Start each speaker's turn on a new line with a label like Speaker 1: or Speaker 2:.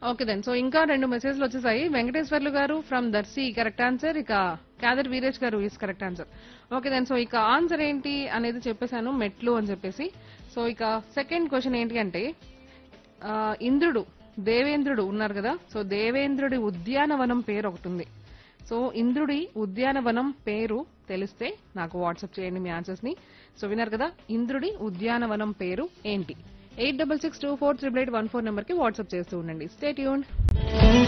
Speaker 1: okay then so ఇంకా రెండు మెసేజ్లు వచ్చేసాయి వెంకటేశ్వర్లు గారు ఫ్రమ్ దర్శి కరెక్ట్ ఆన్సర్ ఇక కాదర్ వీరేష్ గారు is correct answer okay then so ఇక ఆన్సర్ ఏంటి అనేది చెప్పేశాను మెట్లు అని చెప్పేసి సో ఇక సెకండ్ క్వశ్చన్ ఏంటి అంటే ఆ, ఇంద్రుడు దేవేంద్రుడు ఉన్నారు కదా సో దేవేంద్రుడి ఉద్యానవనం పేరు ఒకటి ఉంది సో ఇంద్రుడి ఉద్యానవనం పేరు తెలిస్తే నాకు వాట్సాప్ చేయండి మీ ఆన్సర్స్ ని సో విన్నారు కదా ఇంద్రుడి ఉద్యానవనం పేరు ఏంటి eight double six two four triple eight one four number కి వాట్సాప్ చేస్తూ ఉండండి స్టే ట్యూన్